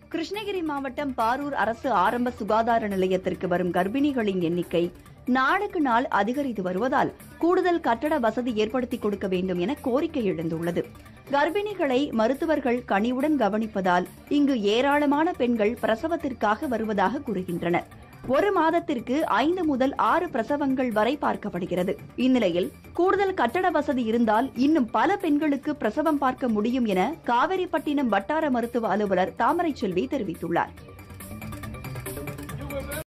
கிருஷ்ணகிரி மாவட்டம் பாரூர் அரசு ஆரம்ப சுகாதார நிலையத்திற்கு வரும் கர்ப்பிணிகளின் எண்ணிக்கை நாளுக்கு நாள் அதிகரித்து வருவதால் கூடுதல் கட்டட வசதி ஏற்படுத்தி கொடுக்க வேண்டும் என கோரிக்கை எழுந்துள்ளது கர்ப்பிணிகளை மருத்துவர்கள் கனிவுடன் கவனிப்பதால் இங்கு ஏராளமான பெண்கள் பிரசவத்திற்காக வருவதாக கூறுகின்றனர் ஒரு மாதத்திற்கு ஐந்து முதல் ஆறு பிரசவங்கள் வரை பார்க்கப்படுகிறது இந்நிலையில் கூடுதல் கட்டட வசதி இருந்தால் இன்னும் பல பெண்களுக்கு பிரசவம் பார்க்க முடியும் என காவிரிப்பட்டினம் வட்டார மருத்துவ அலுவலர் தாமரை செல்வி தெரிவித்துள்ளார்